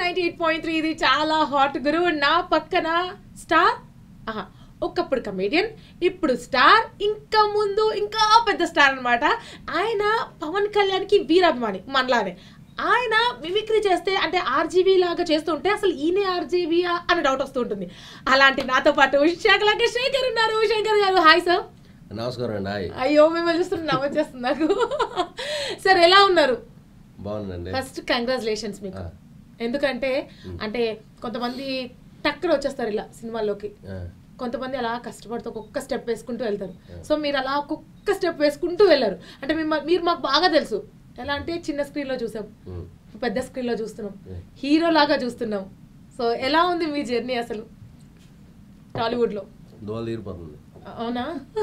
Ninety eight point three ఇది చాలా hot గురువు నా పక్కన స్టార్ ఆహా ఒకప్పుడు కమేడియన్ ఇప్పుడు స్టార్ ఇంకా ముందు ఇంకా పెద్ద స్టార్ అన్నమాట ఆయన పవన్ కళ్యాణ్కి వీరాభిమాని మనలానే ఆయన మిమిక్రీ చేస్తే అంటే ఆర్జీవీ లాగా చేస్తుంటే అసలు ఈయనే ఆర్జీవీ అని డౌట్ వస్తూ ఉంటుంది అలాంటి నాతో పాటు శేఖర్ శేఖర్ ఉన్నారు శేఖర్ గారు హాయ్ సార్ నమస్కారం అండి హాయ్ అయ్యో మిమ్మల్ని చూస్తుంటే నవ్వొచ్చేస్తుంది నాకు సార్ ఎలా ఉన్నారు బాగుందండి ఫస్ట్ కంగ్రాచులేషన్స్ మీకు ఆ. ఎందుకంటే అంటే కొంతమంది టక్కన వచ్చేస్తారు ఇలా సినిమాల్లోకి ఆ, కొంతమంది అలా కష్టపడుతూ ఒక్కొక్క స్టెప్ వేసుకుంటూ వెళ్తారు సో మీరు అలా ఒక్కొక్క స్టెప్ వేసుకుంటూ వెళ్ళారు అంటే మిమ్మ- మీరు మాకు బాగా తెలుసు ఎలా అంటే చిన్న స్క్రీన్ లో చూసాం ఉమ్. పెద్ద స్క్రీన్ లో చూస్తున్నాం Yeah. హీరో లాగా చూస్తున్నాం సో ఎలా ఉంది మీ జర్నీ అసలు టాలీవుడ్ లో దోల తీరిపోతుంది అవునా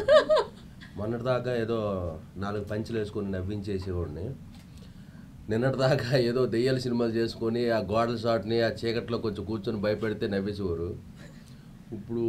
మొన్నటి దాకా ఏదో నాలుగు పంచులు వేసుకొని నవ్వించేసేవాడిని నిన్నటి దాకా ఏదో దెయ్యాల సినిమాలు చేసుకొని ఆ గోడల షాట్ని ఆ చీకట్లో కొంచెం కూర్చొని భయపెడితే నవ్వేసేవారు ఇప్పుడు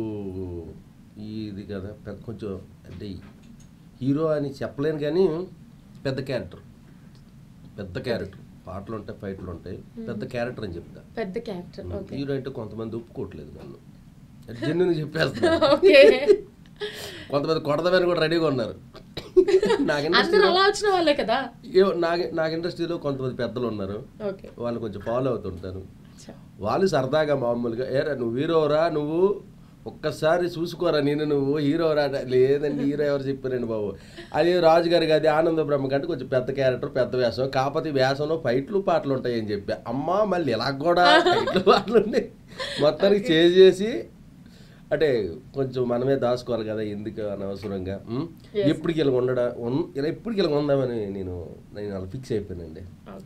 ఈ ఇది కదా పెద్ద కొంచెం అంటే హీరో అని చెప్పలేను కానీ పెద్ద క్యారెక్టర్ పెద్ద క్యారెక్టర్ పాటలు ఉంటాయి ఫైట్లు ఉంటాయి పెద్ద క్యారెక్టర్ అని చెప్తా పెద్ద క్యారెక్టర్ ఓకే హీరో అంటే కొంతమంది ఒప్పుకోవట్లేదు నన్ను జెన్యున్ చెప్పేస్తున్నారు ఓకే కొంతమంది కొడదామని కూడా రెడీగా ఉన్నారు నాకు అందరూ ఇండస్ట్రీలో అలా వచ్చిన వాళ్ళే కదా ఏవో నాకు నాకు ఇండస్ట్రీలో కొంతమంది పెద్దలు ఉన్నారు ఓకే వాళ్ళు కొంచెం ఫాలో అవుతుంటారు అచ్చా. వాళ్ళు సరదాగా మామూలుగా ఏరా నువ్వు హీరోరా నువ్వు ఒక్కసారి చూసుకోరా నేను నువ్వు హీరోరా అంటే, లేదండి హీరో ఎవరు చెప్పారండి బాబు అది రాజుగారికి అది ఆనంద బ్రహ్మ కంటే కొంచెం పెద్ద క్యారెక్టర్ పెద్ద వేషం కాకపోతే ఈ వేషంలో ఫైట్లు పాటలు ఉంటాయి అని చెప్పి అమ్మా మళ్ళీ ఇలా కూడా ఫైట్లు పాటలు ఉన్నాయి మొత్తానికి చేసి చేసి అంటే కొంచెం మనమే దాచుకోవాలి కదా ఎందుకు అనవసరంగా ఉం? Yes. ఎప్పటికి ఇలా ఉండడా ఉన్- ఇలా ఎప్పటికి ఇలా ఉందామని నేను నేను అలా ఫిక్స్ అయిపోయానండి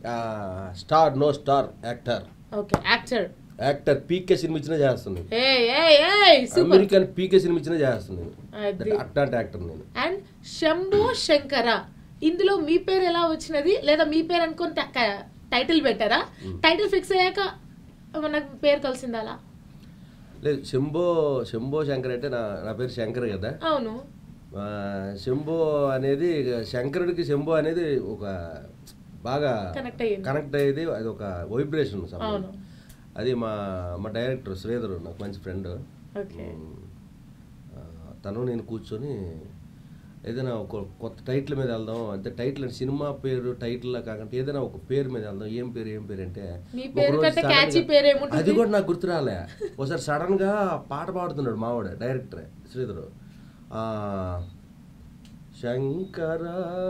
star no star actor okay actor actor PK cinema ఇచ్చినా చేస్తున్నాను ఏ ఏ ఏ సూపర్ అమెరికన్ పీకే సినిమా ఇచ్చినా చేస్తున్నాను అది అట్లాంటి యాక్టర్ నేను అండ్ శంభో శంకర ఇందులో మీ పేరు ఎలా వచ్చినది లేదా మీ పేరు అనుకొని ట- టైటిల్ పెట్టారా టైటిల్ ఫిక్స్ అయ్యాక నాకు పేరు కలిసిందా అలా లేదు శంభో శంభో శంకర్ అంటే నా నా పేరు శంకర్ కదా అవును ఆ, శంభో అనేది శంకరుడికి శంభో అనేది ఒక బాగా కనెక్ట్ అయ్యింది కనెక్ట్ అయ్యేది అది ఒక వైబ్రేషన్ అవును అది మా మా డైరెక్టర్ శ్రీధర్ నాకు మంచి ఫ్రెండ్ ఓకే తను నేను కూర్చొని ఏదైనా ఒక కొత్త టైటిల్ మీద వెళ్దాం అంటే టైటిల్ అంటే సినిమా పేరు టైటిల్ లా కాకుండా ఏదైనా ఒక పేరు మీద వెళ్దాం ఏం పేరు ఏం పేరు అంటే మీ ఒక పేరు రోజు కంటే sudden catchy గా- పేరు ఏముంటుంది? అది కూడా నాకు గుర్తు రాలే ఒకసారి సడన్ గా పాట పాడుతున్నాడు మావాడు డైరెక్టర్ శ్రీధర్ ఆ, శంకర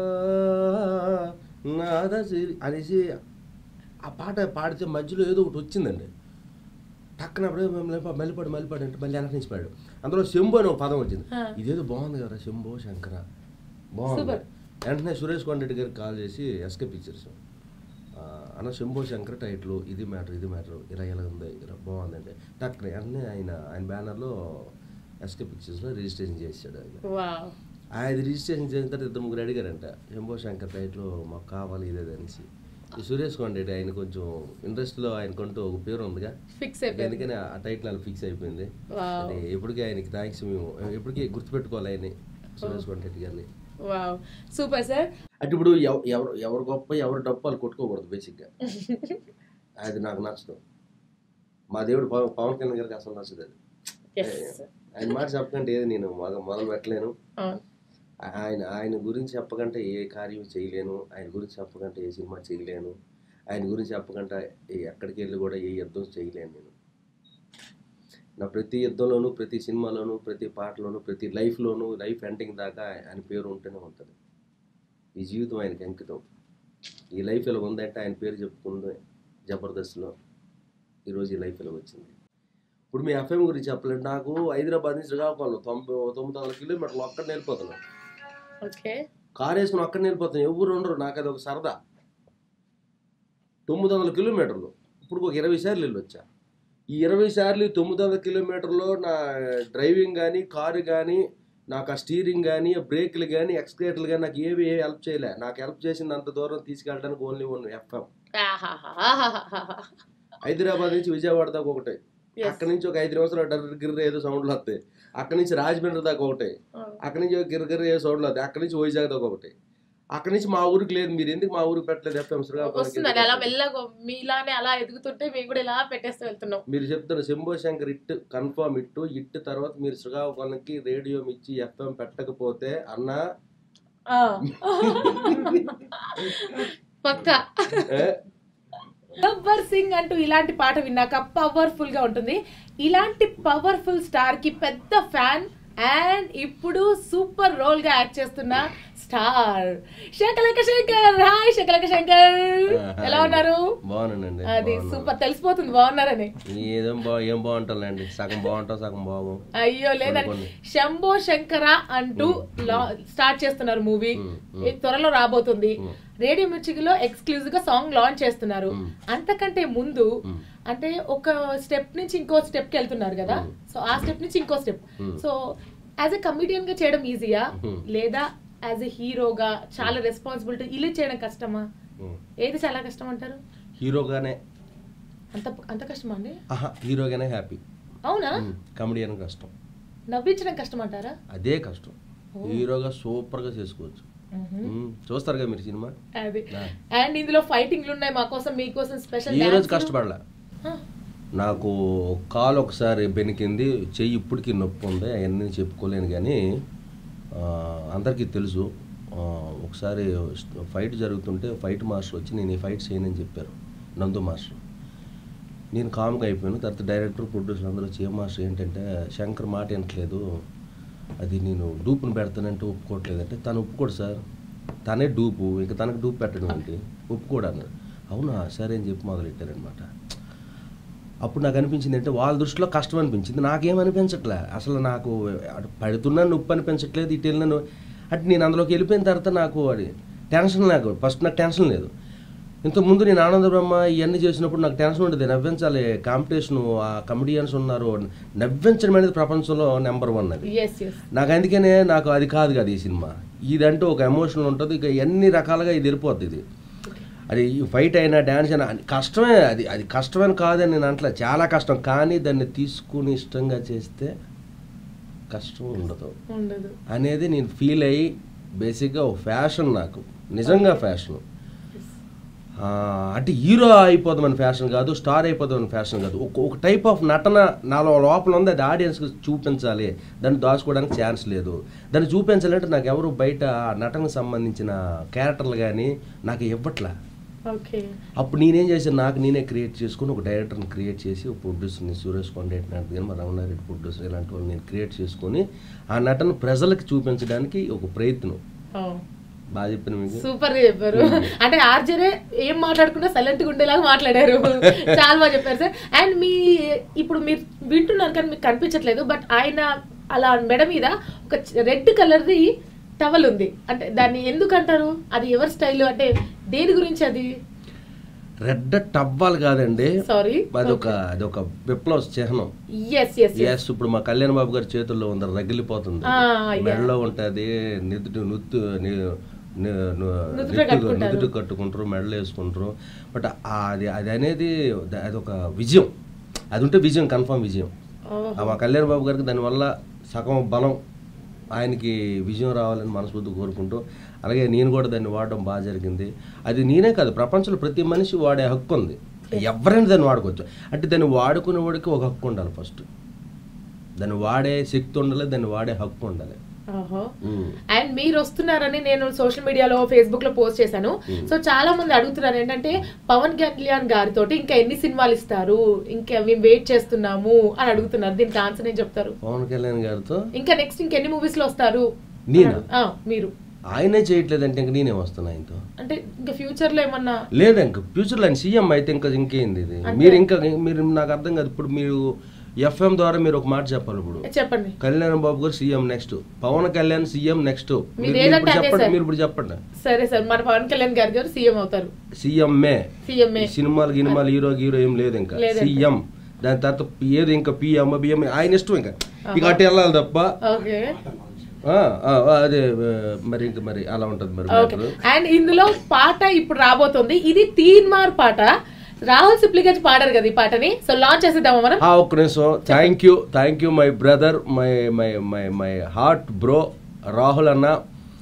నాద సిరి అనేసి ఆ పాట పాడితే మధ్యలో ఏదో ఒకటి వచ్చిందండి టక్కన అప్పుడే మల్లిపాడు మల్లిపాడు అంటే మళ్ళీ వెనక నుంచి పాడు అందులో శంభు అనే ఒక పదం వచ్చింది ఆ. ఇదేదో బాగుంది కదా శంభో శంకర బాగుంది Super. వెంటనే సురేష్ కొండరెడ్డి గారికి కాల్ చేసి ఎస్కే పిక్చర్స్ ఆ, అన్న శంభో శంకర టైటిల్ ఇది మ్యాటర్ ఇది మ్యాటర్ ఇలా ఇలా ఉంది ఇలా బాగుందండి టక్కన వెంటనే ఆయన ఆయన బ్యానర్లో ఎస్కే పిక్చర్స్లో రిజిస్ట్రేషన్ చేశాడు ఆయన వావ్ ఆయన రిజిస్ట్రేషన్ చేసిన తర్వాత ఇద్దరు ముగ్గురు అడిగారంట శంభో శంకర్ టైటిల్ మాకు కావాలి ఇదే అనేసి ఈ సురేష్ కొండరెడ్డి ఆయన కొంచెం ఇండస్ట్రీలో ఆయనకంటూ ఒక పేరు ఉందిగా ఫిక్స్ అయిపోయింది అందుకని ఆ టైటిల్ అలా ఫిక్స్ అయిపోయింది వావ్ అది ఎప్పటికీ ఆయనకి థ్యాంక్స్ మేము ఎప్పటికీ గుర్తుపెట్టుకోవాలి ఆయన్ని సురేష్ కొండరెడ్డి గారిని వావ్ సూపర్ సార్ అంటే ఇప్పుడు ఎవ- ఎవరు ఎవరు గొప్ప ఎవరు డప్పు వాళ్ళు కొట్టుకోకూడదు బేసిక్గా అది నాకు నచ్చదు మా దేవుడు పవన్ పవన్ కళ్యాణ్ గారికి అసలు నచ్చదు అది ఎస్ ఆయన మాట చెప్పకంటే ఏది నేను మొద- మొదలు పెట్టలేను అవును ఆ- ఆయన ఆయన గురించి చెప్పకంటే ఏ కార్యం చేయలేను ఆయన గురించి చెప్పకంటే ఏ సినిమా చేయలేను ఆయన గురించి చెప్పకంటే ఏ- ఎక్కడికి వెళ్ళి కూడా ఏ యుద్ధం చేయలేను నేను నా ప్రతి యుద్ధంలోనూ ప్రతి సినిమాలోనూ ప్రతి పాటలోనూ ప్రతి లైఫ్లోనూ లైఫ్ ఎండింగ్ దాకా ఆయన పేరు ఉంటూనే ఉంటుంది ఈ జీవితం ఆయనకి అంకితం ఈ లైఫ్ ఇలా ఉందంటే ఆయన పేరు చెప్పుకుంది జబర్దస్త్లో ఈరోజు ఈ లైఫ్ ఇలా వచ్చింది ఇప్పుడు మీ ఎఫ్ఎం గురించి చెప్పలేదు నాకు హైదరాబాద్ నుంచి శ్రీకాకుళం తొంభై తొమ్మిది వందల కిలోమీటర్లు ఒక్కడ వెళ్ళిపోతున్నాను ఓకే కారు వేసుకుని అక్కడ వెళ్ళిపోతాను ఎవరు ఉండరు నాకు అది ఒక సరదా తొమ్మిది వందల కిలోమీటర్లు ఇప్పుడు ఒక ఇరవై సార్లు వెళ్ళొచ్చా ఈ ఇరవై సార్లు ఈ తొమ్మిది వందల కిలోమీటర్లో నా డ్రైవింగ్ కానీ కారు కానీ నాకు ఆ స్టీరింగ్ కానీ బ్రేక్లు కానీ ఎక్స్క్రేటర్లు కానీ నాకు ఏవి ఏ హెల్ప్ చేయలే నాకు హెల్ప్ చేసింది అంత దూరం తీసుకెళ్ళడానికి ఓన్లీ వన్ ఎఫ్ఎం హైదరాబాద్ నుంచి విజయవాడ దాకా ఒకటే అక్కడ నుంచి ఒక ఐదు నిమిషాలు డర్ గిర్ర ఏదో సౌండ్లు వస్తాయి అక్కడ నుంచి రాజమండ్రి దాకా ఒకటే అక్కడి నుంచి గిర్ర గిర్ర ఏదో సౌండ్లు వస్తాయి అక్కడి నుంచి వైజాగ్ దాకా ఒకటి అక్కడి నుంచి మా ఊరికి లేదు మీరు ఎందుకు మా ఊరికి పెట్టలేదు ఎఫ్ఎం వస్తుందండి అలా మెల్లగా మీలానే అలా ఎదుగుతుంటే మేము కూడా ఇలా పెట్టేస్తూ వెళ్తున్నాం మీరు చెప్తున్న Shambho Shankar it confirm it it తర్వాత మీరు శ్రీకాకుళంకి రేడియో ఇచ్చి ఎఫ్ఎం పెట్టకపోతే అన్న ఆ. పక్కా ఏ, గబ్బర్ సింగ్ అంటూ ఇలాంటి పాట విన్నాక పవర్ఫుల్ గా ఉంటుంది ఇలాంటి పవర్ఫుల్ స్టార్ కి పెద్ద ఫ్యాన్ అండ్ ఇప్పుడు సూపర్ రోల్ గా యాక్ట్ చేస్తున్న స్టార్ శకలక శంకర్ హాయ్ శకలక శంకర్ ఎలా ఉన్నారు బాగున్నానండి అది బాగున్నాను. సూపర్ తెలిసిపోతుంది బాగున్నారని ఏదేం బా ఏం బాగుంటాంలేండి సగం బాగుంటాం సగం బాగు అయ్యో లేదని కొన్ని. శంభో శంకర అంటూ లా- స్టార్ట్ చేస్తున్నారు మూవీ మ్, మ్. త్వరలో రాబోతుంది మ్. రేడియో మిర్చికిలో ఎక్స్క్లూజివ్ గా సాంగ్ లాంచ్ చేస్తున్నారు మ్. అంతకంటే ముందు మ్. అంటే ఒక స్టెప్ నుంచి ఇంకో స్టెప్ కి వెళ్తున్నారు కదా మ్. సో ఆ స్టెప్ నుంచి ఇంకో స్టెప్ మ్. సో యాజ్ ఎ కమిడియన్ గా చేయడం ఈజీయా మ్. లేదా యాజ్ ఎ హీరోగా చాలా రెస్పాన్సిబిలిటీ ఇలా చేయడం కష్టమా ఉం. ఏది చాలా కష్టం అంటారు హీరోగానే అంత అంత కష్టమా అండి ఆహా హీరోగానే హ్యాపీ అవునా కమెడియన్ కష్టం నవ్వించడం కష్టం అంటారా అదే కష్టం హీరోగా సూపర్గా చేసుకోవచ్చు ఉం. చూస్తారు కదా మీరు సినిమా అది ఆ. అండ్ ఇందులో ఫైటింగ్లు ఉన్నాయి మా కోసం మీకోసం స్పెషల్ ఏ రోజు కష్టపడలే నాకు కాలు ఒకసారి బెనికింది చెయ్యి ఇప్పటికీ నొప్పి ఉంది అవన్నీ చెప్పుకోలేను కానీ ఆ, అందరికీ తెలుసు ఆ, ఒకసారి ఫైట్ జరుగుతుంటే ఫైట్ మాస్టర్ వచ్చి నేను ఈ ఫైట్ చేయనని చెప్పారు నందు మాస్టర్ నేను కామ్గా అయిపోయాను తర్వాత డైరెక్టర్ ప్రొడ్యూసర్ అందరూ వచ్చి ఏ మాస్టర్ ఏంటంటే శంకర్ మాట వినట్లేదు అది నేను డూపును పెడతానంటే ఒప్పుకోవట్లేదు అంటే తను ఒప్పుకోడు సార్ తనే డూపు ఇంకా తనకు డూపు పెట్టడం ఏంటి ఒప్పుకోడు అన్నాడు అవునా సరే అని చెప్పి మొదలెట్టారనమాట అప్పుడు నాకు అనిపించింది అంటే వాళ్ళ దృష్టిలో కష్టం అనిపించింది నాకేం అనిపించట్లే అసలు నాకు అటు పడుతున్నా నొప్పి అనిపించట్లేదు ఇటు వెళ్ళినా నొ- అంటే నేను అందులోకి వెళ్ళిపోయిన తర్వాత నాకు అది టెన్షన్ నాకు ఫస్ట్ నాకు టెన్షన్ లేదు ఇంతకుముందు నేను ఆనంద బ్రహ్మ ఇవన్నీ చేసినప్పుడు నాకు టెన్షన్ ఉండేది నవ్వించాలి కాంపిటీషను ఆ కమెడియన్స్ ఉన్నారు నవ్వించడం అనేది ప్రపంచంలో నెంబర్ వన్ అది ఎస్ ఎస్ నాకు అందుకనే నాకు అది కాదు కదా ఈ సినిమా ఇదంటూ ఒక ఎమోషన్ ఉంటుంది ఇక ఎన్ని రకాలుగా ఇది వెళ్ళిపోద్ది ఇది అది ఫైట్ అయినా డ్యాన్స్ అయినా అది కష్టమే అది అది కష్టమని కాదని నేను అంటలే చాలా కష్టం కానీ దాన్ని తీసుకుని ఇష్టంగా చేస్తే కష్టం ఉండదు ఉండదు అనేది నేను ఫీల్ అయ్యి బేసిక్గా ఒక ఫ్యాషన్ నాకు నిజంగా ఫ్యాషన్ అంటే హీరో అయిపోదామని ఫ్యాషన్ కాదు స్టార్ అయిపోదామని ఫ్యాషన్ కాదు ఒక ఒక టైప్ ఆఫ్ నటన నాలో లోపల ఉంది అది ఆడియన్స్కి చూపించాలి దాన్ని దాచుకోవడానికి ఛాన్స్ లేదు దాన్ని చూపించాలంటే నాకు ఎవరు బయట ఆ నటనకు సంబంధించిన క్యారెక్టర్లు కానీ నాకు ఇవ్వట్లే ఓకే అప్పుడు నేనేం చేశాను నాకు నేనే క్రియేట్ చేసుకుని ఒక డైరెక్టర్ని క్రియేట్ చేసి ఒక ప్రొడ్యూసర్ని సురేష్ కొండేటి నాటి కానీ మా రమణారెడ్డి ప్రొడ్యూసర్ ఇలాంటి వాళ్ళు నేను క్రియేట్ చేసుకొని ఆ నటన ప్రజలకు చూపించడానికి ఒక ప్రయత్నం బాగా చెప్పిన మీకు సూపర్ చెప్పారు అంటే ఆర్జరే ఏం మాట్లాడుకున్నా సైలెంట్ గా ఉండేలాగా మాట్లాడారు చాలా బాగా చెప్పారు సార్ అండ్ మీ ఇప్పుడు మీరు వింటున్నారు కానీ మీకు కనిపించట్లేదు బట్ ఆయన అలా మెడ మీద ఒక రెడ్ కలర్ది టవల్ ఉంది అంటే దాన్ని ఎందుకు అంటారు అది ఎవరి స్టైల్ అంటే దేని గురించి అది రెడ్ టవ్వాలి కాదండి సారీ అదొక అదొక విప్లవ చిహ్నం ఎస్ ఎస్ ఎస్ ఇప్పుడు మా కళ్యాణ్ బాబు గారి చేతుల్లో ఉంది రగిలిపోతుంది ఆ, yeah. మెడలో ఉంటది నిద్దు నుత్తు ని- ని- ను- నుదుట నెత్తుగా- కట్టుకుంటారు. నుదుట కట్టుకుంటారు మెడలు వేసుకుంటారు బట్ అది అది అనేది ద- అదొక విజయం అది ఉంటే విజయం కన్ఫర్మ్ విజయం ఆ మా కళ్యాణ్ బాబు గారికి దానివల్ల సగం బలం ఆయనకి విజయం రావాలని మనస్ఫూర్తి కోరుకుంటూ అలాగే నేను కూడా దాన్ని వాడడం బాగా జరిగింది అది నేనే కాదు ప్రపంచంలో ప్రతి మనిషి వాడే హక్కు ఉంది ఎవరైనా దాన్ని వాడుకోవచ్చు అంటే దాన్ని వాడుకునే వాడికి ఒక హక్కు ఉండాలి ఫస్ట్ దాన్ని వాడే శక్తి ఉండాలి దాన్ని వాడే హక్కు ఉండాలి ఉమ్. అండ్ మీరు వస్తున్నారని నేను సోషల్ మీడియాలో ఫేస్బుక్ లో పోస్ట్ చేశాను సో చాలా మంది అడుగుతున్నారు ఏంటంటే పవన్ కళ్యాణ్ గారితో ఇంకా ఎన్ని సినిమాలు ఇస్తారు ఇంకా మేము వెయిట్ చేస్తున్నాము అని అడుగుతున్నారు దీనికి ఆన్సర్ ఏం చెప్తారు పవన్ కళ్యాణ్ గారితో ఇంకా నెక్స్ట్ ఇంకెన్ని మూవీస్ లో వస్తారు నేనా? ఆ, మీరు ఆయనే చేయట్లేదంటే ఇంక నేనే వస్తున్నా ఆయనతో అంటే ఇంకా ఫ్యూచర్ లో ఏమన్నా లేదు ఇంక ఫ్యూచర్లో ఆయన సీఎం అయితే ఇంకా ఇంకేంది ఇది మీరు ఇంకా మీరు నాకు అర్థం కాదు ఇప్పుడు మీరు ఎఫ్ఎం ద్వారా మీరు ఒక మాట చెప్పాలి ఇప్పుడు చెప్పండి Kalyan Babu garu CM next Pawan Kalyan CM next మీరు ఏదంటే అదే చెప్పండి సార్. మీరు ఇప్పుడు చెప్పండి సరే సార్ మన పవన్ కళ్యాణ్ గారి గారు సీఎం అవుతారు సీఎంఏ సీఎంఏ సినిమాలు గినిమాలు హీరో హీరో ఏం లేదు ఇంకా లేదంట. సీఎం దాని తర్వాత ఏది ఇంకా పిఎం బిఎం ఆయన ఇష్టం ఇంకా ఇక అటు వెళ్ళాలి తప్ప ఓకే ఆ, ఆ, ఆ, అదే ఆ, మరి ఇంకా మరి అలా ఉంటది మరి ఓకే matter. అండ్ ఇందులో పాట ఇప్పుడు రాబోతుంది ఇది తీన్మార్ పాట రాహుల్ సిప్లిగంజ్ పాడారు కదా ఈ పాటని సో లాంచ్ చేసేద్దామా మనం ఆ, ఒక్క నిమిషం thank you thank you my brother my my my my heart bro Rahul అన్న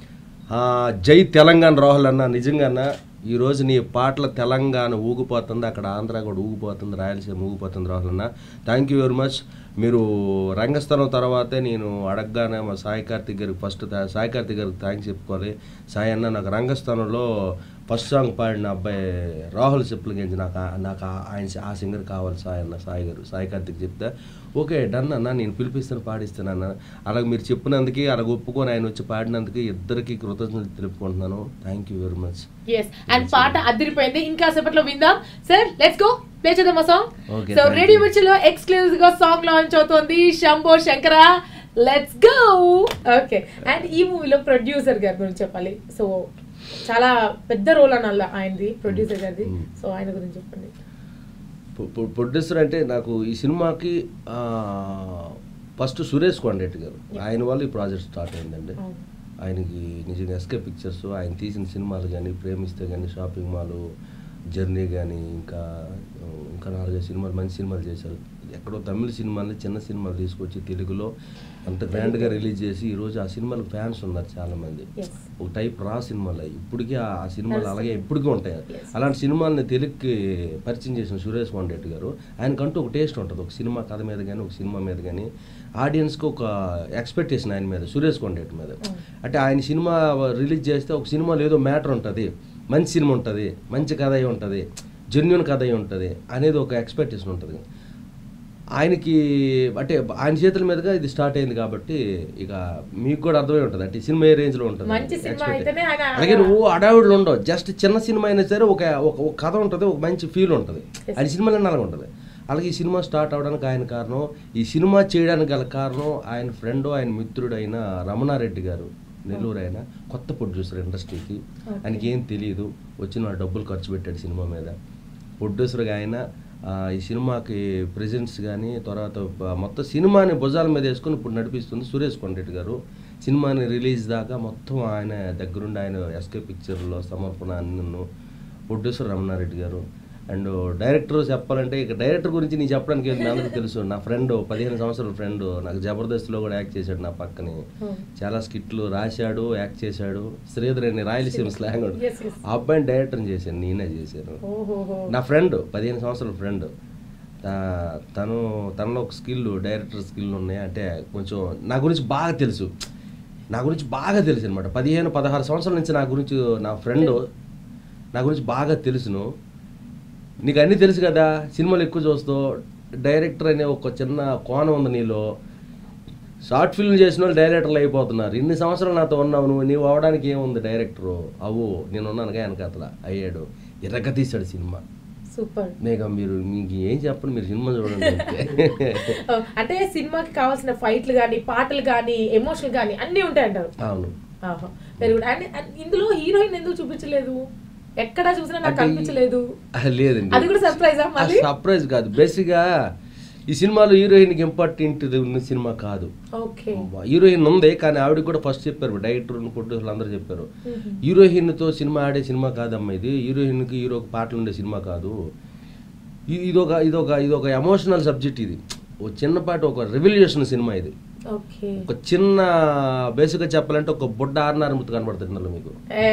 ఆ, జై తెలంగాణ రాహుల్ అన్న నిజంగా ఈరోజు నీ పాటల తెలంగాణ ఊగిపోతుంది అక్కడ ఆంధ్ర కూడా ఊగిపోతుంది రాయలసీమ ఊగిపోతుంది రాహుల్ అన్న థ్యాంక్ యూ వెరీ మచ్ మీరు రంగస్థలం తర్వాతే నేను అడగగానే మా సాయి కార్తిక్ గారికి ఫస్ట్ థా- సాయి కార్తిక్ గారికి థ్యాంక్స్ చెప్పుకోవాలి సాయి అన్న నాకు రంగస్థలంలో ఫస్ట్ సాంగ్ పాడిన అబ్బాయి రాహుల్ చెప్పులగించి నాకు ఆ- నాకు ఆ- ఆయన ఆ సింగర్ కావాలి సాయి అన్న సాయి గారు సాయి కార్తిక్ చెప్తే ఓకే డన్ అన్న నేను పిలిపిస్తాను పాడిస్తాను అన్న అలాగే మీరు చెప్పినందుకు అలాగ ఒప్పుకొని ఆయన వచ్చి పాడినందుకు ఇద్దరికి కృతజ్ఞతలు తెలుపుకుంటున్నాను thank you very much yes and పాట అదిరిపోయింది ఇంకా సేపట్లో విందాం సార్ లెట్స్ గో ప్లే చేద్దాం ఆ song Okay, so thank radio you. మిర్చిలో ఎక్స్క్లూజివ్ గా సాంగ్ లాంచ్ అవుతోంది Shambho Shankara let's go okay and ఈ మూవీలో ప్రొడ్యూసర్ గారి గురించి చెప్పాలి సో చాలా పెద్ద రోల్ అనాల ఆయనది ప్రొడ్యూసర్ గారిది Mm. సో ఆయన గురించి చెప్పండి ప్రొడ్యూసర్ అంటే నాకు ఈ సినిమాకి ఫస్ట్ సురేష్ కొండరెడ్డి గారు ఆయన వల్ల ఈ ప్రాజెక్ట్ స్టార్ట్ అయిందండి అవును. ఆయనకి నిజంగా ఎస్కే పిక్చర్స్ ఆయన తీసిన సినిమాలు కానీ ప్రేమిస్తే కానీ షాపింగ్ మాల్ జర్నీ కానీ ఇంకా ఇంకా నాలుగైదు సినిమాలు మంచి సినిమాలు చేశారు ఎక్కడో తమిళ సినిమాల్ని చిన్న సినిమాలు తీసుకొచ్చి తెలుగులో అంత గ్రాండ్గా రిలీజ్ చేసి ఈరోజు ఆ సినిమాలకు ఫ్యాన్స్ ఉన్నారు చాలామంది Yes. ఒక టైప్ రా సినిమాలు అవి ఇప్పటికీ ఆ ఆ సినిమాలు తెలుసు. అలాగే ఇప్పటికీ ఉంటాయి Yes. అలాంటి సినిమాలని తెలుగుకి పరిచయం చేసిన సురేష్ కొండరెడ్డి గారు ఆయనకంటూ ఒక టేస్ట్ ఉంటుంది ఒక సినిమా కథ మీద కానీ ఒక సినిమా మీద కానీ ఆడియన్స్కి ఒక ఎక్స్పెక్టేషన్ ఆయన మీద సురేష్ కొండరెడ్డి మీద అంటే ఆయన సినిమా రిలీజ్ చేస్తే ఒక సినిమాలో ఏదో మ్యాటర్ ఉంటుంది మంచి సినిమా ఉంటుంది మంచి కథ అయి ఉంటుంది జెన్యున్ కథ అయి ఉంటుంది అనేది ఒక ఎక్స్పెక్టేషన్ ఉంటుంది ఆయనకి అంటే ఆయన చేతుల మీదుగా ఇది స్టార్ట్ అయింది కాబట్టి ఇక మీకు కూడా అర్థమై ఉంటుంది అంటే సినిమా ఏ రేంజ్లో ఉంటుంది మంచి సినిమా Expect- అయితేనే ఆయన- అలాగే నువ్వు అడావుడులు ఉండవు జస్ట్ చిన్న సినిమా అయినా సరే ఒక ఒక ఒక కథ ఉంటుంది ఒక మంచి ఫీల్ ఉంటుంది ఆయన సినిమాలో అలాగే ఉంటుంది అలాగే ఈ సినిమా స్టార్ట్ అవడానికి ఆయన కారణం ఈ సినిమా చేయడానికి గల కారణం ఆయన ఫ్రెండ్ ఆయన మిత్రుడు అయిన రమణారెడ్డి గారు నెల్లూరు ఆయన కొత్త ప్రొడ్యూసర్ ఇండస్ట్రీకి ఆయనకి ఏం తెలియదు వచ్చిన డబ్బులు ఖర్చు పెట్టాడు సినిమా మీద ప్రొడ్యూసర్గా ఆయన ఆ, ఈ సినిమాకి ప్రెజెంట్స్ కానీ తర్వాత బ- మొత్తం సినిమాని భుజాల మీద వేసుకొని ఇప్పుడు నడిపిస్తుంది సురేష్ కొండరెడ్డి గారు సినిమాని రిలీజ్ దాకా మొత్తం ఆయన దగ్గరుండి ఆయన ఎస్కే పిక్చర్లో సమర్పణ అన్ను ప్రొడ్యూసర్ రమణారెడ్డి గారు అండ్ డైరెక్టర్ చెప్పాలంటే ఇక డైరెక్టర్ గురించి నేను చెప్పడానికి ఏంటి, మీ అందరికీ తెలుసు నా ఫ్రెండ్ పదిహేను సంవత్సరాల ఫ్రెండ్ నాకు జబర్దస్త్లో కూడా యాక్ట్ చేశాడు నా పక్కనే చాలా స్కిట్లు రాశాడు యాక్ట్ చేశాడు శ్రీధర్ అని రాయలసీమ స్లాంగ్ వాడు. Yes, yes. ఆ అబ్బాయిని డైరెక్టర్ చేశాను నేనే చేశాను ఓహోహో నా ఫ్రెండ్ పదిహేను సంవత్సరాల ఫ్రెండ్ తను తనలో ఒక స్కిల్ డైరెక్టర్ స్కిల్ ఉన్నాయి అంటే కొంచెం నా గురించి బాగా తెలుసు నా గురించి బాగా తెలుసు అనమాట పదిహేను పదహారు సంవత్సరాల నుంచి నా గురించి నా ఫ్రెండ్ నా గురించి బాగా తెలుసును నీకు అన్నీ తెలుసు కదా సినిమాలు ఎక్కువ చూస్తావు డైరెక్టర్ అనే ఒక చిన్న కోణం ఉంది నీలో షార్ట్ ఫిల్మ్ చేసిన వాళ్ళు డైరెక్టర్లు అయిపోతున్నారు ఇన్ని సంవత్సరాలు నాతో ఉన్నావు నువ్వు నీవు అవడానికి ఏముంది డైరెక్టరు అవు నేను ఉన్నాను వెనక అతల అయ్యాడు ఎర్రగ తీశాడు సినిమా సూపర్ మేఘ మీరు మీకు ఏం చెప్పండి మీరు సినిమా చూడండి అంతే. అంటే సినిమాకి కావాల్సిన ఫైట్లు కానీ పాటలు కానీ ఎమోషనల్ కానీ అన్నీ ఉంటాయి అంటారు అవును వెరీ గుడ్ అండ్ అండ్ ఇందులో హీరోయిన్ ఎందుకు చూపించలేదు ఎక్కడ చూసినా నాకు అంటే ఈ- కనిపించలేదు ఆ, లేదండి అది కూడా surprise ఆ మళ్ళీ? సర్ప్రైజ్ కాదు బేసిక్గా ఈ సినిమాలో హీరోయిన్కి ఇంపార్టెంట్ ఉన్న సినిమా కాదు ఓకే హీరోయిన్ ఉంది కానీ ఆవిడకి కూడా ఫస్ట్ చెప్పారు డైరెక్టర్ ప్రొడ్యూసర్లు అందరూ చెప్పారు హీరోయిన్తో సినిమా ఆడే సినిమా కాదమ్మా ఇది హీరోయిన్కి హీరోకి పాటలు ఉండే సినిమా కాదు ఇది ఇదొక ఇదొక ఇదొక ఎమోషనల్ సబ్జెక్ట్ ఇది ఒక చిన్నపాటి ఒక రెవల్యూషన్ సినిమా ఇది ఓకే ఒక చిన్న బేసిక్గా చెప్పాలంటే ఒక బుడ్డ ఆర్నార్ ముత్తు కనబడుతుంది ఇందులో మీకు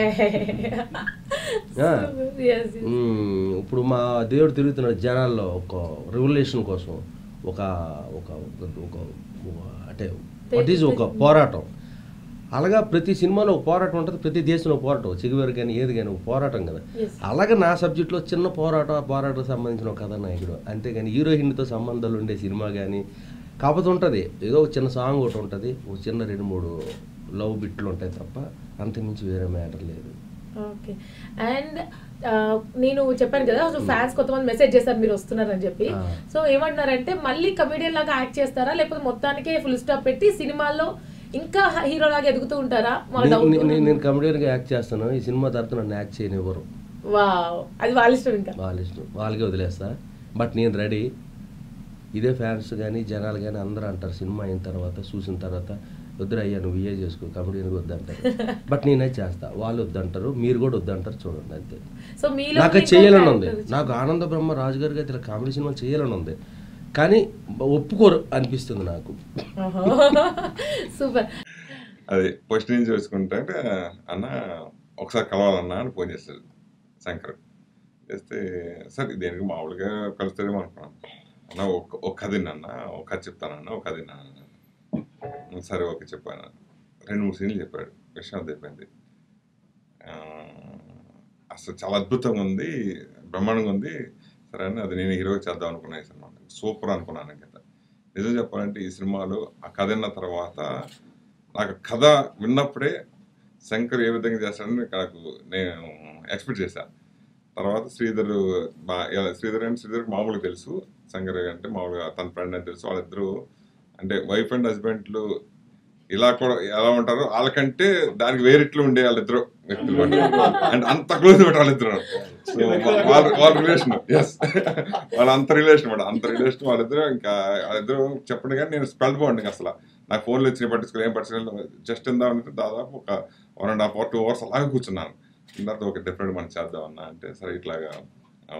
ఆ. మ్మ్. ఇప్పుడు మా దేవుడు తిరుగుతున్నాడు జనాల్లో ఒక రెవల్యూషన్ కోసం ఒక ఒక ఒక- ఒక ఒక- అంటే వాట్ ఈజ్ ఒక పోరాటం అలాగా ప్రతి సినిమాలో ఒక పోరాటం ఉంటుంది ప్రతి దేశంలో ఒక పోరాటం చిగువేరు కానీ ఏది కానీ ఒక పోరాటం కదా Yes. అలాగే నా సబ్జెక్ట్లో చిన్న పోరాటం ఆ పోరాటం సంబంధించిన ఒక కథానాయకుడు అంతేగాని హీరోయిన్తో సంబంధాలు ఉండే సినిమా కానీ కాకపోతే ఉంటుంది ఏదో ఒక చిన్న సాంగ్ ఒకటి ఉంటుంది ఒక చిన్న రెండు మూడు లవ్ బిట్లు ఉంటాయి తప్ప అంతకుమించి వేరే మ్యాటర్ లేదు ఓకే అండ్ నేను చెప్పాను కదా సో ఫ్యాన్స్ కొంతమంది మెసేజ్ చేస్తారు మీరు వస్తున్నారని చెప్పి ఆ. సో ఏమంటున్నారంటే మళ్ళీ కమెడియన్ లాగా యాక్ట్ చేస్తారా లేకపోతే మొత్తానికి ఫుల్ స్టాప్ పెట్టి సినిమాల్లో ఇంకా హీరో లాగా ఎదుగుతూ ఉంటారా వాళ్ళ నే- doubt నే- ఉంది. నేను కమెడియన్గా యాక్ట్ చేస్తాను ఈ సినిమా తర్వాత నన్ను యాక్ట్ చేయనివ్వరు వావ్ అది వాళ్ళ ఇష్టం ఇంకా వాళ్ళ ఇష్టం వాళ్ళకే వదిలేస్తా బట్ నేను రెడీ ఇదే ఫ్యాన్స్ కానీ జనాలు కానీ అందరూ అంటారు సినిమా అయిన తర్వాత చూసిన తర్వాత వద్దురు అయ్యా నువ్వు ఇయే చేసుకో కమెడియన్గా వద్దంటారు బట్ నేనే చేస్తా వాళ్ళు వద్దంటారు మీరు కూడా వద్దంటారు చూడండి అంతే సో మీలో నాకు అది ఇంకో చేయాలని ఉంది character నాకు ఆనంద బ్రహ్మ రాజు గారికి అయితే ఇలా కామెడీ సినిమాలు చేయాలని ఉంది కానీ ఒప్పుకోరు అనిపిస్తుంది నాకు సూపర్ అది ఫస్ట్ నుంచి చూసుకుంటే అన్న ఒకసారి కలవాలన్నా అని ఫోన్ చేస్తాడు శంకర్ చేస్తే సరే దేనికి మామూలుగా కలుస్తాడేమో అనుకున్నాను అన్న ఒక ఒక కథ అన్న ఒక కథ చెప్తానన్న ఒక కథ అన్న సరే ఓకే చెప్పాను రెండు మూడు సీన్లు చెప్పాడు విషయం అయిపోయింది ఆ, అసలు చాలా అద్భుతంగా ఉంది బ్రహ్మాండంగా ఉంది సరే అని అది నేను హీరో చేద్దాం అనుకున్నా ఈ సినిమా సూపర్ అనుకున్నాను ఇంకా నిజం చెప్పాలంటే ఈ సినిమాలో ఆ కథ విన్న తర్వాత నాకు కథ విన్నప్పుడే శంకర్ ఏ విధంగా చేస్తాడని నాకు నేను ఎక్స్పెక్ట్ చేశాను తర్వాత శ్రీధర్ బా ఎలా- శ్రీధర్ అంటే శ్రీధర్ మామూలుగా తెలుసు శంకర్ అంటే మామూలుగా తన ఫ్రెండ్ అని తెలుసు వాళ్ళిద్దరూ అంటే వైఫ్ అండ్ హస్బెండ్లు ఇలా కూడా ఎలా ఉంటారో వాళ్ళకంటే దానికి వేరిట్లు ఉండే వాళ్ళిద్దరు వ్యక్తులు అంటే అంత క్లోజ్ మాట వాళ్ళిద్దరు సో వాళ్ళ వాళ్ళ రిలేషన్ ఎస్ వాళ్ళ అంత రిలేషన్ మాట అంత రిలేషన్ వాళ్ళిద్దరు ఇంకా వాళ్ళిద్దరు చెప్పండి కానీ నేను స్పెల్ బాగుంది అసలు నాకు ఫోన్లో వచ్చిన పట్టించుకోవాలి ఏం పట్టించుకోవాలి జస్ట్ ఇందామంటే దాదాపు ఒక one and half hour two hours అలాగే కూర్చున్నాను తర్వాత ఒక డిఫరెంట్ మనం చేద్దాం అన్న అంటే సరే ఇట్లాగా ఆ,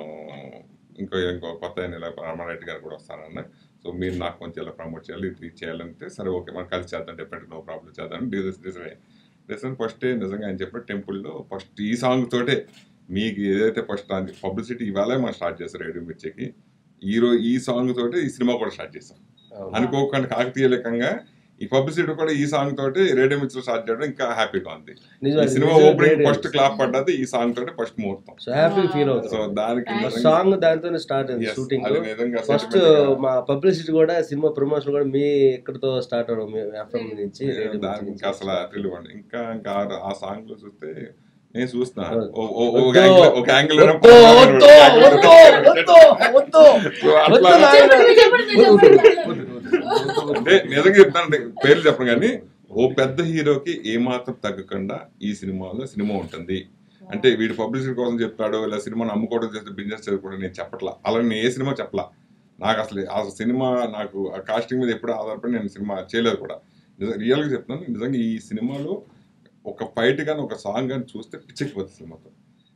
ఇంకో ఇంకో కొత్త ఆయన ఇలా రామారెడ్డి గారు కూడా వస్తానన్న సో మీరు నాకు కొంచెం ఇలా ప్రమోట్ చేయాలి ఇది చేయాలంటే సరే ఓకే మనం కలిసి చేద్దాం డిఫరెంట్ నో ప్రాబ్లం చేద్దాం డిజైన్ డిజైన్ డిజైన్ ఫస్ట్ నిజంగా ఆయన చెప్పిన టెంపుల్లో ఫస్ట్ ఈ సాంగ్ తోటే మీకు ఏదైతే ఫస్ట్ పబ్లిసిటీ ఇవాళ మనం స్టార్ట్ చేస్తారు రేడియో మిర్చికి ఈ రోజు ఈ సాంగ్ తోటి ఈ సినిమా కూడా స్టార్ట్ చేస్తాం అవును. అనుకోకుండా కాకతీయలేకంగా ఈ పబ్లిసిటీ కూడా ఈ సాంగ్ తోటి రేడియో మిర్చిలో స్టార్ట్ చేయడం ఇంకా హ్యాపీగా ఉంది నిజం, ఈ సినిమా నిజం, ఓపెనింగ్ great. ఫస్ట్ క్లాప్ పడ్డది ఈ సాంగ్ తోటి ఫస్ట్ ముహూర్తం సో హ్యాపీ ఫీల్ సో అవుతుంది దానికి Thanks. నిజంగా- సాంగ్ దాంతోనే స్టార్ట్ అయింది Yes, షూటింగ్ అది నిజంగా ఫస్ట్ sentiment గా- మా పబ్లిసిటీ కూడా సినిమా ప్రమోషన్ కూడా మీ ఇక్కడతో స్టార్ట్ అవడం మీ ఎఫ్ఎం నుంచి రేడియో దానికి నుంచి. ఇంకా అసలు తెలియదు ఇంకా ఇంకా ఆ- ఆ సాంగ్ లో చూస్తే నేను చూస్తున్నా అవును. ఓ- ఓ- ఓ- ఒక వద్దు. యాంగిల్ ఒక యాంగిల్ వద్దు, వద్దు, వద్దు, వద్దు, వద్దు. సో అట్లా వద్దు నాయనా. చెప్పండి, చెప్పండి, వద్దు, చెప్పండి. అంటే నిజంగా చెప్తాను పేర్లు చెప్పను కానీ ఓ పెద్ద హీరోకి ఏమాత్రం తగ్గకుండా ఈ సినిమాలో సినిమా ఉంటుంది అంటే వీడు పబ్లిసిటీ కోసం చెప్తాడు ఇలా సినిమాను అమ్ముకోవడం చేస్తే బిజినెస్ చేసుకోవడం నేను చెప్పట్లా అలా నేను ఏ సినిమా చెప్పలా నాకు అసలు ఆ సినిమా నాకు ఆ కాస్టింగ్ మీద ఎప్పుడు ఆధారపడి నేను సినిమా చేయలేదు కూడా నిజంగా రియల్గా చెప్తున్నాను నిజంగా ఈ సినిమాలో ఒక ఫైట్ కానీ ఒక సాంగ్ కానీ చూస్తే పిచ్చెక్కిపోతుంది సినిమాతో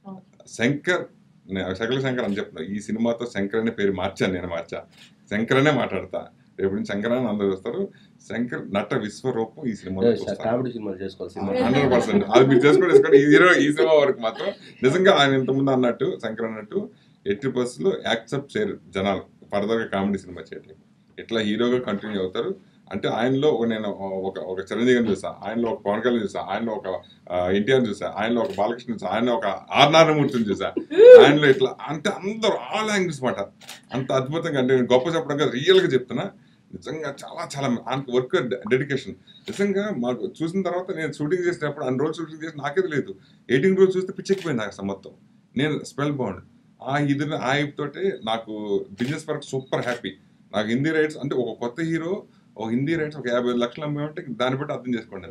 శంకర్ నే- శకల శంకర్ అని చెప్తున్నా ఈ సినిమాతో శంకర్ అనే పేరు మార్చాను నేను మార్చా శంకర్ అనే మాట్లాడతా రేపు నుంచి శంకర్ అని అందరూ చూస్తారు శంకర్ నట విశ్వరూపం ఈ సినిమాలో చూస్తారు కామెడీ సినిమాలు చేసుకోవాలి సినిమా హండ్రెడ్ పర్సెంట్ అది మీరు చేసుకోండి చేసుకోండి ఈ హీరో ఈ సినిమా వరకు మాత్రం నిజంగా ఆయన ఇంతకుముందు అన్నట్టు శంకర్ అన్నట్టు ఎట్టి బస్సులో యాక్సెప్ట్ చేయరు జనాలు ఫర్దర్గా కామెడీ సినిమా చేయటం ఇట్లా హీరోగా కంటిన్యూ అవుతారు అంటే ఆయనలో ఒక నేను ఒక ఒక చిరంజీవిని చూసా ఆయనలో ఒక పవన్ కళ్యాణ్ చూసా ఆయనలో ఒక ఎన్టీఆర్ చూసా ఆయనలో ఒక బాలకృష్ణ చూసా ఆయన ఒక ఆర్ నారాయణమూర్తిని చూసా ఆయనలో ఇట్లా అంటే అందరూ ఆల్ యాంగిల్స్ మాట అంత అద్భుతంగా అంటే నేను గొప్ప చెప్పడం కాదు రియల్ గా చెప్తున్నా నిజంగా చాలా చాలా ఆయనకు వర్క్ డెడికేషన్ నిజంగా మాకు చూసిన తర్వాత నేను షూటింగ్ చేసినప్పుడు అన్ని రోజులు షూటింగ్ చేసి నాకే తెలియదు ఎయిటీన్ రోజు చూస్తే పిచ్చెక్కిపోయింది నాకు అసలు మొత్తం నేను స్పెల్ బాండ్ ఆ ఇది ఆ hype తోటి నాకు బిజినెస్ వర్క్ సూపర్ హ్యాపీ నాకు హిందీ రైట్స్ అంటే ఒక కొత్త హీరో ఒక హిందీ రైట్స్ ఒక యాభై ఐదు లక్షలు అమ్మాయంటే దాన్ని బట్టి అర్థం చేసుకోండి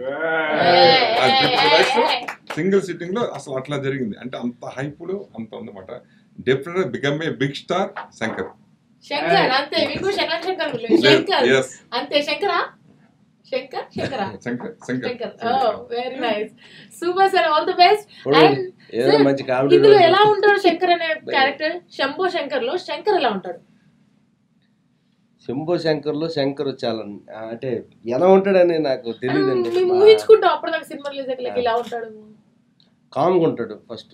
సింగిల్ సిట్టింగ్ లో అసలు అట్లా జరిగింది అంటే అంత హైపులో అంత ఉందన్నమాట definite become a big star Shankar Shankar అంతే మీకు శంకర్ శంకర్ శంకర్ ఎస్ అంతే Shankara Shankar Shankara Shankar Shankar Shankar very nice super sir all the best and ఏదో మంచి కామెడీ ఇందులో ఎలా ఉంటాడు శంకర్ అనే క్యారెక్టర్ శంభో శంకర్ లో శంకర్ ఎలా ఉంటాడు శంభో శంకర్ లో శంకర్ చాలా ఆ, అంటే ఎలా ఉంటాడని నాకు తెలియదండి మేము ఊహించుకుంటాం అప్పుడు నాకు సినిమా రిలీజ్ అయ్యాక ఇలా ఉంటాడు కామ్గా ఉంటాడు ఫస్ట్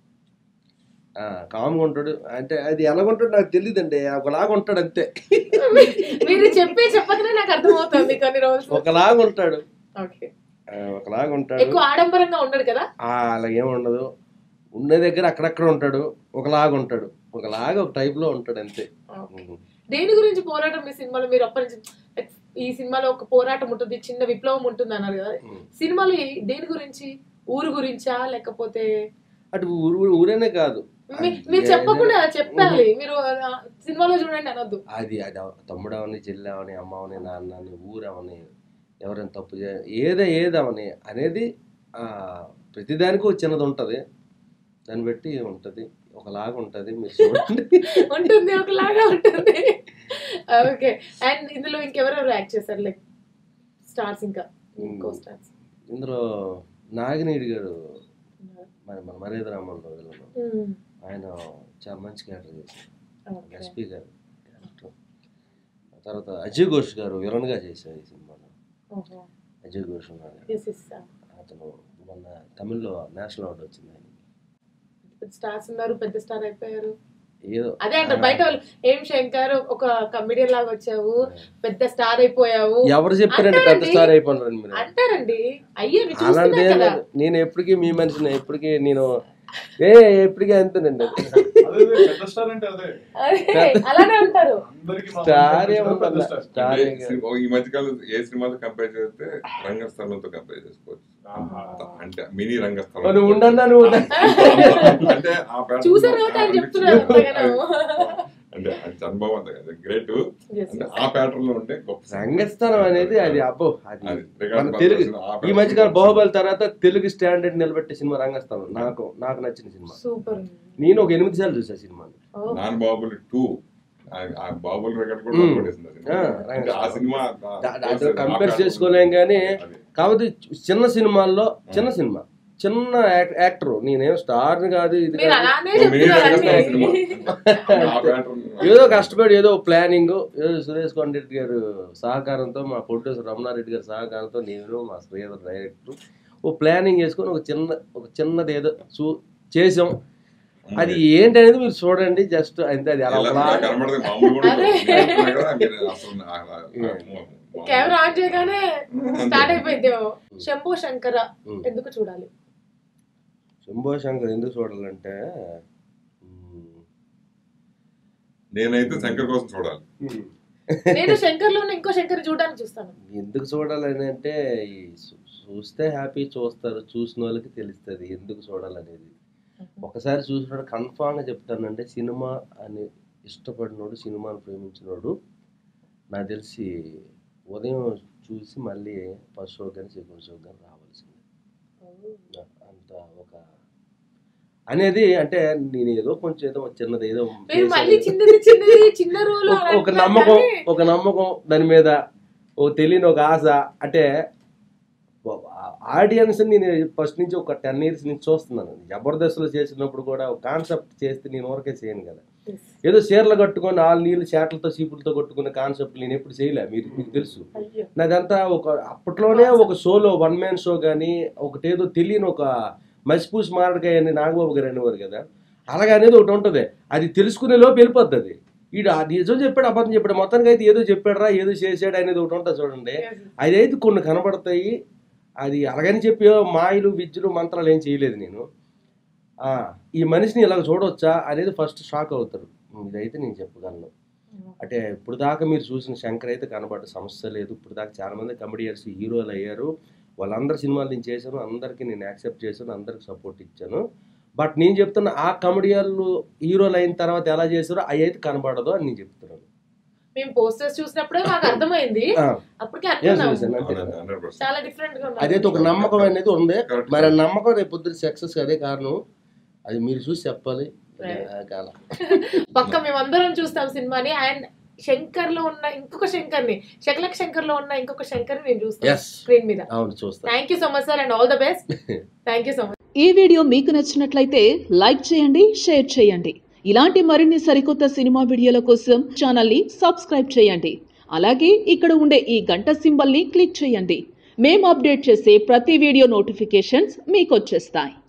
కామ్గా ఉంటాడు అంటే అది ఎలా ఉంటాడు నాకు తెలియదండి ఒకలాగా ఉంటాడు అంతే మీరు చెప్పే చెప్పకనే నాకు అర్థమవుతుంది కొన్ని రోజులు ఒకలాగా ఉంటాడు ఓకే ఆ, ఒకలాగా ఉంటాడు ఎక్కువ ఆడంబరంగా ఉండడు కదా ఆ, అలాగేం ఉండదు ఉన్న దగ్గర అక్కడక్కడ ఉంటాడు ఒకలాగా ఉంటాడు ఒకలాగా ఒక type లో ఉంటాడు అంతే దేని గురించి పోరాటం మీ సినిమాలో మీరు అప్పటి నుంచి ఈ సినిమాలో ఒక పోరాటం ఉంటుంది చిన్న విప్లవం ఉంటుంది అన్నారు కదా సినిమాలో ఏ- దేని గురించి ఊరు గురించా లేకపోతే అటు ఊరు ఊరేనే కాదు మీ- మీరు చెప్పకుండా చెప్పాలి మీరు ఆ, సినిమాలో చూడండి అనొద్దు అది అది తమ్ముడవని చెల్లెవని అమ్మవని నాన్నని ఊరవని ఎవరైనా తప్పు చే ఏదే ఏదవని అనేది ఆ, ప్రతిదానికి ఒక చిన్నది ఉంటుంది దాన్ని బట్టి ఉంటుంది ఒకలాగా ఉంటుంది మీరు చూడండి ఉంటుంది ఒకలాగా ఉంటుంది ఓకే అండ్ ఇందులో ఇంకెవరెవరు యాక్ట్ చేశారు లైక్ స్టార్స్ ఇంకా ఇంకో స్టార్స్ ఇందులో నాగినీడి గారు మరి మన మర్యాద రామంలో విలను ఆయన చాలా మంచి క్యారెక్టర్ చేశారు ఎస్పీ గారు క్యారెక్టర్ తర్వాత అజయ్ ఘోష్ గారు విలన్గా చేశారు ఈ సినిమాలో అజయ్ ఘోష్ ఉన్నాడు Yes, yes, sir. అతను మొన్న తమిళ్లో నేషనల్ అవార్డు వచ్చింది ఆయన పెద్ద స్టార్స్ ఉన్నారు పెద్ద స్టార్ అయిపోయారు ఏదో అదే అంటారు బయట వాళ్ళు ఏం శంకర్ ఒక కమిడియన్ లాగా వచ్చావు పెద్ద స్టార్ అయిపోయావు ఎవరు చెప్పారండి పెద్ద అంటారండి. స్టార్ అయిపోయినారని మీరు అంటారండి అయ్యో మీరు అలాంటిది చూస్తున్నారు ఏం కదా లేదు. నేను ఎప్పటికీ మీ మనిషిని ఎప్పటికీ నేను ఏ ఎప్పటికీ అంతేనండి అది. అదే పెద్ద స్టార్ అంటే అదే అదే, అలానే ఉంటారు అందరికి మా స్టార్ పెద్ద ఏమన్నా స్టార్. స్టార్ అంటే ఏం కాదు. సినిమా- ఈ మధ్యకాలం ఏ సినిమాతో కంపేర్ చేస్తే రంగస్థలంతో కంపేర్ చేసుకోవచ్చు ఆహా. అంటే మినీ రంగస్థలం నువ్వు ఉండన్నా నువ్వు ఉండ అంటే ఆ pattern- చూసారు కాబట్టి ఆయన చెప్తున్నారు అంతగానో. అంటే అది చంద్రబాబు అంత కదా గ్రేట్ Yes, అంటే yes. ఆ ప్యాటర్న్ లో ఉంటే గొప్ప సినిమా. రంగస్థలం అనేది అది అబ్బో అది అది రికార్డ్ మన తెలుగు బద్దలు ఆ ఈ pattern మధ్యకాలం లో బాహుబలి తర్వాత తెలుగు స్టాండర్డ్ నిలబెట్టే సినిమా రంగస్థలం నాకు నాకు నచ్చిన సినిమా సూపర్ నేను ఒక ఎనిమిది సార్లు చూసా సినిమాని ఓ, నాన్ బాహుబలి టూ ఆ బాహుబలి రికార్డ్ కూడా మ్మ్. కొట్టేసింది ఆ సినిమా. ఆ, అంటే ఆ సినిమా ఆ- దా- ఆ దాంతో కంపేర్ pattern చేసుకోలేం కానీ అది. కాబట్టి చిన్న సినిమాల్లో చిన్న సినిమా చిన్న యాక్- యాక్టర్ నేనేం స్టార్ కాదు ఇది మీరు కాదు. అలానే ఓ మినీ రంగస్థలం సినిమా. చెప్తున్నారు ఆ pattern ఏదో కష్టపడి ఏదో ప్లానింగ్ ఏదో సురేష్ కొండరెడ్డి గారు సహకారంతో మా ప్రొడ్యూసర్ రమణారెడ్డి గారి సహకారంతో నేను మా శ్రీధర్ డైరెక్టర్ ఓ ప్లానింగ్ చేసుకొని ఒక చిన్న ఒక చిన్నది ఏదో చూ చేసాం అది ఏంటనేది మీరు చూడండి జస్ట్ అంతే అది అలా ఇలా అలా- కనబడదు మామూలు కూడా అదే. నేను చెప్తున్నా కదా, మీరు అసలు ఆ- ఆ- ఆ- ఆ- కెమెరా ఆన్ చేయగానే స్టార్ట్ అయిపోయింది శంభో శంకర ఉమ్. ఎందుకు చూడాలి శంభో శంకర్ ఎందుకు చూడాలంటే ఉమ్, నేనైతే శంకర్ కోసం చూడాలి నేను శంకర్ లోనే ఇంకో శంకర్ చూడడానికి చూస్తాను ఎందుకు చూడాలని అంటే ఈ చూ- చూస్తే హ్యాపీ చూస్తారు చూసిన వాళ్ళకి తెలుస్తుంది ఎందుకు చూడాలనేది ఒకసారి చూసినాడు కన్ఫామ్గా చెప్తానంటే సినిమా అని ఇష్టపడినోడు సినిమాను ప్రేమించినోడు నాకు తెలిసి ఉదయం చూసి మళ్ళీ ఫస్ట్ షో కానీ సెకండ్ షో కానీ రావాల్సిందే అంత ఒక అనేది అంటే నేను ఏదో కొంచెం ఏదో చిన్నది ఏదో మీరు మళ్ళీ చేశాను. చిన్నది చిన్నది చిన్న రోల్ ఒక- ఒక నమ్మకం ఒక నమ్మకం దాని మీద ఓ తెలియని ఒక ఆశ అంటే ఆడియన్స్ నేను ఫస్ట్ నుంచి ఒక టెన్ ఇయర్స్ నుంచి చూస్తున్నాను జబర్దస్త్లో చేసినప్పుడు కూడా ఒక కాన్సెప్ట్ చేస్తే నేను ఊరకే చేయను కదా ఏదో చీరలు కట్టుకొని ఆలు నీళ్ళు చేటలతో చీపులతో కొట్టుకునే కాన్సెప్ట్ నేను ఎప్పుడు చేయలే మీరు మీకు తెలుసు అయ్యో నాదంతా ఒక అప్పట్లోనే ఒక షోలో వన్ మ్యాన్ షో కానీ ఒకటేదో తెలియని ఒక మసిపూసి మారడకాయ అని నాగబాబు గారు అనేవారు కదా అలాగే అనేది ఒకటి ఉంటుంది అది తెలుసుకునే లోపు వెళ్ళిపోద్ది అది ఈడు అది నిజం చెప్పాడు అబద్ధం చెప్పాడు మొత్తానికి అయితే ఏదో చెప్పాడురా ఏదో చేసాడు అనేది ఒకటి ఉంటుంది చూడండి అది అయితే కొన్ని కనబడతాయి అది అలాగని చెప్పి "ఓ, మాయలు విద్యలు మంత్రాలు ఏం చేయలేదు నేను ఆ, ఈ మనిషిని ఇలా చూడవచ్చా అనేది ఫస్ట్ షాక్ అవుతారు ఇదైతే నేను చెప్పగలను అంటే ఇప్పుడు దాకా మీరు చూసిన శంకర్ అయితే కనబడ్డ సమస్య లేదు ఇప్పుడు దాకా చాలా మంది కమెడియర్స్ హీరోలు అయ్యారు వాళ్ళందరి సినిమాలు నేను చేశాను అందరికీ నేను యాక్సెప్ట్ చేశాను అందరికి సపోర్ట్ ఇచ్చాను బట్ నేను చెప్తున్న ఆ కమెడియన్లు హీరోలు అయిన తర్వాత ఎలా చేశారో అవి అయితే కనబడదు అని నేను చెప్తున్నాను మేము పోస్టర్స్ చూసినప్పుడే మాకు అర్థమైంది ఆ, అప్పటికే yes, అనుకున్నాం yes, అంతే కదా. 100%. చాలా డిఫరెంట్ గా ఉన్నారు. అదైతే ఒక నమ్మకం అనేది ఉంది Correct. మరి ఆ నమ్మకం రేపు పొద్దున సక్సెస్ అదే కారణం అది మీరు చూసి చెప్పాలి Right. ఆ కాల పక్క మేమందరం చూస్తాం సినిమాని అండ్ శంకర్ లో ఉన్న ఇంకొక శంకర్ ని శకలక్ శంకర్ లో ఉన్న ఇంకొక శంకర్ నేను చూస్తాను Yes. స్క్రీన్ మీద అవును చూస్తా thank you so much sir and all the best thank you so much ఈ వీడియో మీకు నచ్చినట్లయితే లైక్ చేయండి షేర్ చేయండి ఇలాంటి మరిన్ని సరికొత్త సినిమా వీడియోల కోసం ఛానల్ని సబ్స్క్రైబ్ చేయండి అలాగే ఇక్కడ ఉండే ఈ గంట సింబల్ని క్లిక్ చేయండి మేము అప్డేట్ చేసే ప్రతి వీడియో నోటిఫికేషన్స్ మీకు వచ్చేస్తాయి